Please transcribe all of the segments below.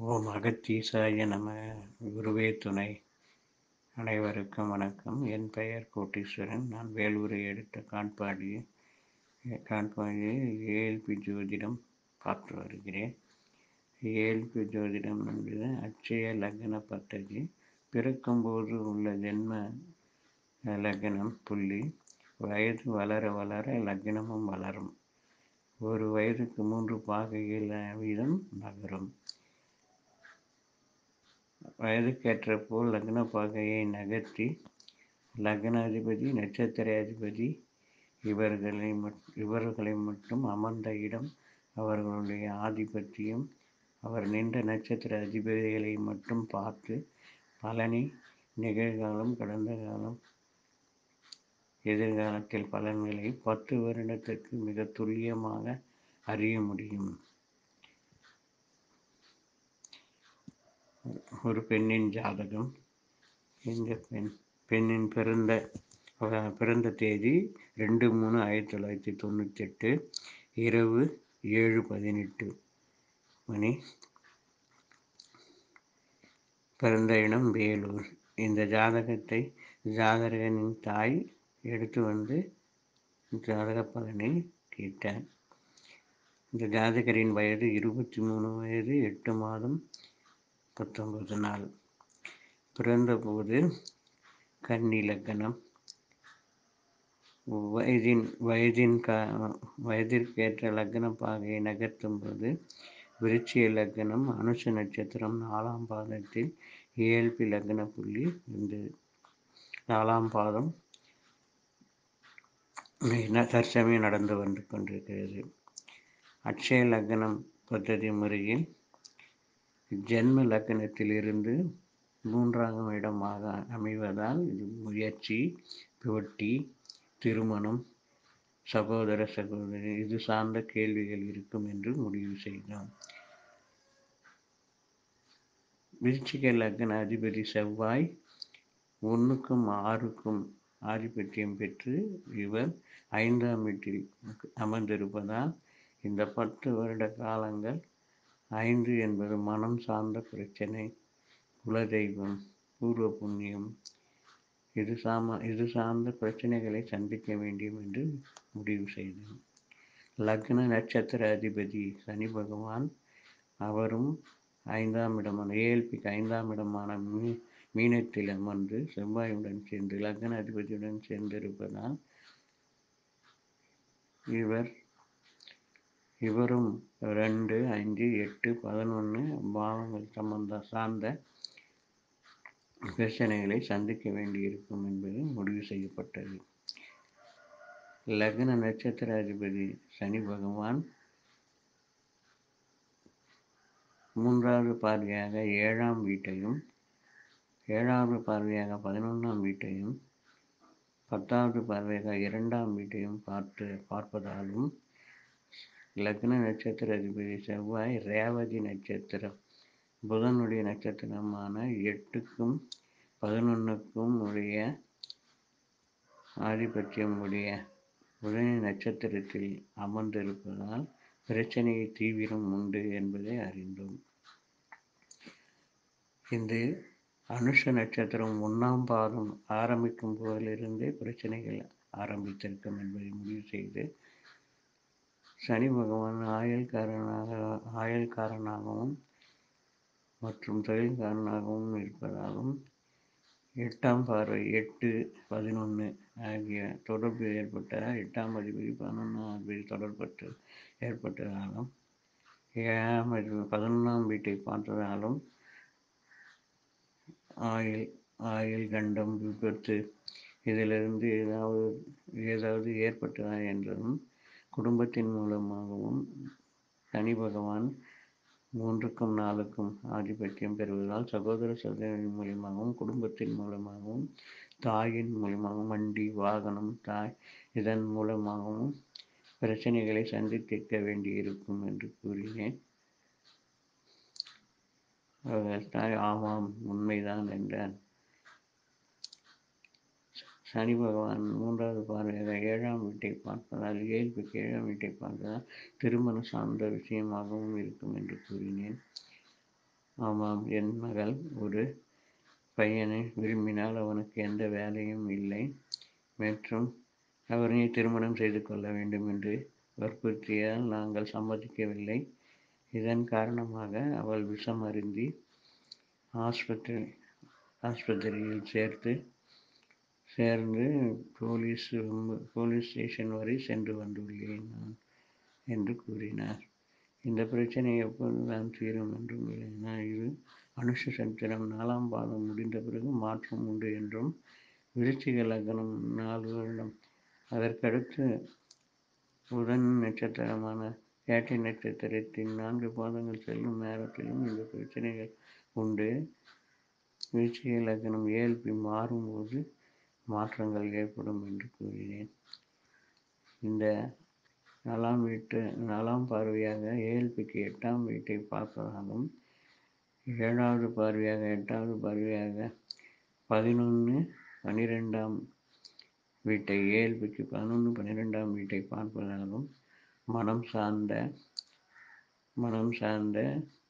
ஓம் அகத்தீசாய நம குருவே துணை அனைவருக்கும் வணக்கம் என் பெயர் கோட்டீஸ்வரன் நான் வேலூரை எடுத்த காட்பாடி காட்பாடியில் ஏஎல்பி ஜோதிடம் பார்த்து வருகிறேன் ஏஎல்பி ஜோதிடம் என்பது அச்சய லக்ன பத்ததி பிறக்கும்போது உள்ள ஜென்ம லக்னம் புள்ளி வயது வளர வளர லக்னமும் வளரும் ஒரு வயதுக்கு மூன்று பாகையில் வீதம் நகரும் வயதுக்கேற்ற போல் லக்ன பாகையை நகர்த்தி லக்னாதிபதி நட்சத்திராதிபதி இவர்களை இவர்களை மட்டும் அமர்ந்த இடம் அவர்களுடைய ஆதிபத்தியம் அவர் நின்ற நட்சத்திர அதிபதிகளை மட்டும் பார்த்து பலனை நிகழ்காலம் கடந்த காலம் எதிர்காலத்தில் பலன்களை பத்து வருடத்திற்கு மிக துல்லியமாக அறிய முடியும் ஒரு பெண்ணின் ஜாதகம் இந்த பெண் பெண்ணின் பிறந்த பிறந்த தேதி ரெண்டு மூணு ஆயிரத்தி தொள்ளாயிரத்தி தொண்ணூற்றி எட்டு இரவு ஏழு பதினெட்டு மணி பிறந்த இடம் வேலூர் இந்த ஜாதகத்தை ஜாதகனின் தாய் எடுத்து வந்து ஜாதக பலனை கேட்டார் இந்த ஜாதகரின் வயது இருபத்தி மூணு வயது எட்டு மாதம் பத்தொன்பது நாள் பிறந்தபோது கன்னி லக்கணம் வயதின் வயதின் கா வயதிற்கேற்ற லக்ன பாகையை நகர்த்தும் போது விருச்சிய லக்னம் அனுஷ நட்சத்திரம் நாலாம் பாதத்தில் ஏஎல்பி லக்ன புள்ளி இருந்தது நாலாம் பாதம் தற்சமயம் நடந்து வந்து கொண்டிருக்கிறது அட்சய லக்னம் பദ്ധதி முறையில் ஜென்ம லக்னத்திலிருந்து மூன்றாம் இடமாக அமைவதால் இது முயற்சி போட்டி திருமணம் சகோதர சகோதரி இது சார்ந்த கேள்விகள் இருக்கும் என்று முடிவு செய்தோம் விருச்சிக லக்ன அதிபதி செவ்வாய் ஒன்றுக்கும் ஆறுக்கும் ஆதிபத்தியம் பெற்று இவர் ஐந்தாம் வீட்டில் அமர்ந்திருப்பதால் இந்த பத்து வருட காலங்கள் ஐந்து என்பது மனம் சார்ந்த பிரச்சனை குலதெய்வம் பூர்வ புண்ணியம் இது சாம இது சார்ந்த பிரச்சனைகளை சந்திக்க வேண்டும் என்று முடிவு செய்தோம் லக்ன நட்சத்திர அதிபதி சனி பகவான் அவரும் ஐந்தாம் இடமான ஏஎல்பிக்கு ஐந்தாம் இடமான மீ மீனத்தில் அமர்ந்து செவ்வாயுடன் சேர்ந்து லக்ன அதிபதியுடன் சேர்ந்திருப்பதால் இவர் இவரும் ரெண்டு அஞ்சு எட்டு பதினொன்று பாவங்கள் சம்பந்த சார்ந்த பிரச்சனைகளை சந்திக்க வேண்டியிருக்கும் என்பது முடிவு செய்யப்பட்டது லக்ன நட்சத்திர அதிபதி சனி பகவான் மூன்றாவது பார்வையாக ஏழாம் வீட்டையும் ஏழாவது பார்வையாக பதினொன்றாம் வீட்டையும் பத்தாவது பார்வையாக இரண்டாம் வீட்டையும் பார்த்து பார்ப்பதாலும் லக்ன நட்சத்திர அதிபதி செவ்வாய் ரேவதி நட்சத்திரம் புதனுடைய நட்சத்திரமான எட்டுக்கும் பதினொன்றுக்கும் உடைய ஆதிபத்தியம் உடைய புதனின் நட்சத்திரத்தில் அமர்ந்திருப்பதால் பிரச்சனையை தீவிரம் உண்டு என்பதை அறிந்தோம் இந்த அனுஷ நட்சத்திரம் ஒன்றாம் பாதம் ஆரம்பிக்கும் போதிலிருந்தே பிரச்சனைகள் ஆரம்பித்திருக்கும் என்பதை முடிவு செய்து சனி பகவான் ஆயல்காரனாக ஆயல்காரனாகவும் மற்றும் தொழில்காரனாகவும் இருப்பதாலும் எட்டாம் பார்வை எட்டு பதினொன்று ஆகிய தொடர்பு ஏற்பட்ட எட்டாம் அதிபதி பதினொன்றாம் அதிபதி தொடர்பட்டு ஏற்பட்டதாலும் ஏழாம் அதிபதி பதினொன்றாம் வீட்டை பார்த்ததாலும் ஆயில் ஆயில் கண்டம் விபத்து இதிலிருந்து ஏதாவது ஏதாவது ஏற்பட்டதா என்றதும் குடும்பத்தின் மூலமாகவும் சனி பகவான் மூன்றுக்கும் நாலுக்கும் ஆதிபத்தியம் பெறுவதால் சகோதர சகோதரின் மூலியமாகவும் குடும்பத்தின் மூலமாகவும் தாயின் மூலமாகவும் வண்டி வாகனம் தாய் இதன் மூலமாகவும் பிரச்சனைகளை சந்தித்திருக்க வேண்டியிருக்கும் என்று கூறினேன் தாய் ஆமாம் உண்மைதான் என்றார் சனி பகவான் மூன்றாவது பார்வையாக ஏழாம் வீட்டை பார்ப்பதால் இயல்புக்கு ஏழாம் வீட்டை பார்ப்பதால் திருமணம் சார்ந்த விஷயமாகவும் இருக்கும் என்று கூறினேன் ஆமாம் என் மகள் ஒரு பையனை விரும்பினால் அவனுக்கு எந்த வேலையும் இல்லை மற்றும் அவரை திருமணம் செய்து கொள்ள வேண்டும் என்று வற்புறுத்தியால் நாங்கள் சம்மதிக்கவில்லை இதன் காரணமாக அவள் விஷம் அருந்தி ஆஸ்பத்திரி ஆஸ்பத்திரியில் சேர்த்து சேர்ந்து போலீஸ் போலீஸ் ஸ்டேஷன் வரை சென்று வந்துள்ளேன் நான் என்று கூறினார் இந்த பிரச்சனை எப்போது தான் தீரும் என்றும் நான் இது அனுஷ சந்திரம் நாலாம் பாதம் முடிந்த பிறகு மாற்றம் உண்டு என்றும் விருச்சிக லக்னம் நாலு வருடம் அதற்கடுத்து புதன் நட்சத்திரமான கேட்டை நட்சத்திரத்தின் நான்கு பாதங்கள் செல்லும் நேரத்திலும் இந்த பிரச்சனைகள் உண்டு விருச்சிக லக்னம் ஏழ்பி மாறும்போது மாற்றங்கள் ஏற்படும் என்று கூறினேன் இந்த நாலாம் வீட்டு நாலாம் பார்வையாக ஏழ்பிக்கு எட்டாம் வீட்டை பார்ப்பதாலும் ஏழாவது பார்வையாக எட்டாவது பார்வையாக பதினொன்று பன்னிரெண்டாம் வீட்டை ஏழ்பிக்கு பதினொன்று பன்னிரெண்டாம் வீட்டை பார்ப்பதாலும் மனம் சார்ந்த மனம் சார்ந்த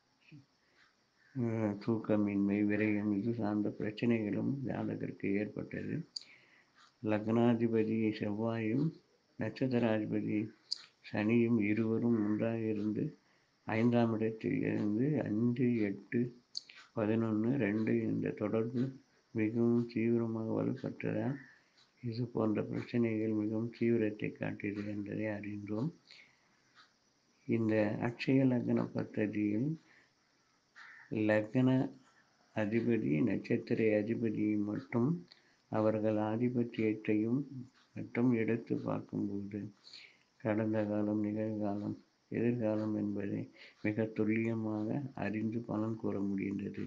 தூக்கமின்மை விரயம் இது சார்ந்த பிரச்சனைகளும் ஜாதகருக்கு ஏற்பட்டது லக்னாதிபதி செவ்வாயும் நட்சத்திராதிபதி சனியும் இருவரும் ஒன்றாக இருந்து ஐந்தாம் இடத்தில் இருந்து அஞ்சு எட்டு பதினொன்று ரெண்டு இந்த தொடர்பு மிகவும் தீவிரமாக வலுப்பட்டதால் இது போன்ற பிரச்சனைகள் மிகவும் தீவிரத்தை காட்டியது என்பதை அறிந்தோம் இந்த அட்சய லக்ன பദ്ധதியில் லக்ன அதிபதி நட்சத்திர அதிபதியை மட்டும் அவர்கள் ஆதிபத்தியத்தையும் மட்டும் எடுத்து பார்க்கும்போது கடந்த காலம் நிகழ்காலம் எதிர்காலம் என்பதை மிக துல்லியமாக அறிந்து பலன் கூற முடிந்தது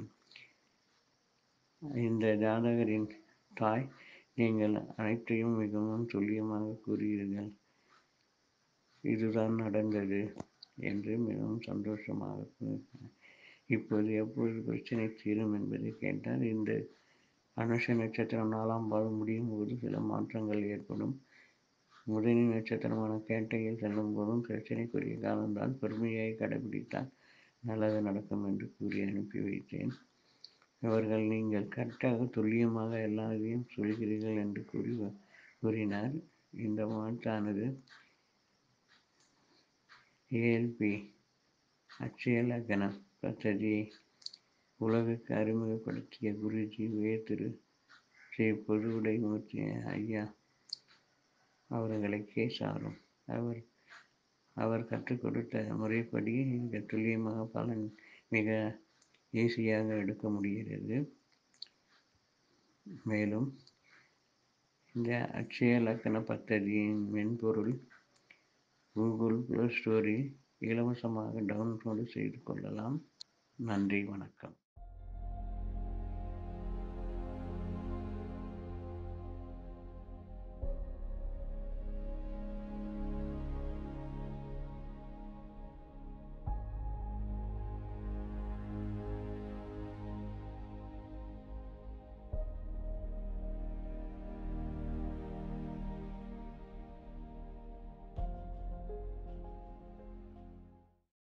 இந்த ஜாதகரின் தாய் நீங்கள் அனைத்தையும் மிகவும் துல்லியமாக கூறுகிறீர்கள் இதுதான் நடந்தது என்று மிகவும் சந்தோஷமாக இப்போது எப்பொழுது பிரச்சனை தீரும் என்பதை கேட்டால் இந்த அனுஷ நட்சத்திரம் நாலாம் பாதம் முடியும் போது சில மாற்றங்கள் ஏற்படும் முதனி நட்சத்திரமான கேட்டையில் செல்லும் போதும் பிரச்சனைக்குரிய காலம்தான் பொறுமையை கடைபிடித்தால் நல்லது நடக்கும் என்று கூறி அனுப்பி வைத்தேன் இவர்கள் நீங்கள் கரெக்டாக துல்லியமாக எல்லாத்தையும் சொல்கிறீர்கள் என்று கூறி கூறினார் இந்த மாற்றானது ஏஎல்பி அட்சய லக்னம் பദ്ധதியை உலகுக்கு அறிமுகப்படுத்திய குருஜி உயர்திரு ஸ்ரீ பொதுவுடைமூர்த்தி ஐயா அவர்களுக்கே சாரும் அவர் அவர் கற்றுக் கொடுத்த முறைப்படி மிக துல்லியமாக பலன் மிக ஈஸியாக எடுக்க முடிகிறது மேலும் இந்த அக்ஷய லக்கண பத்ததியின் மென்பொருள் கூகுள் ப்ளே ஸ்டோரில் இலவசமாக டவுன்லோடு செய்து கொள்ளலாம் நன்றி வணக்கம்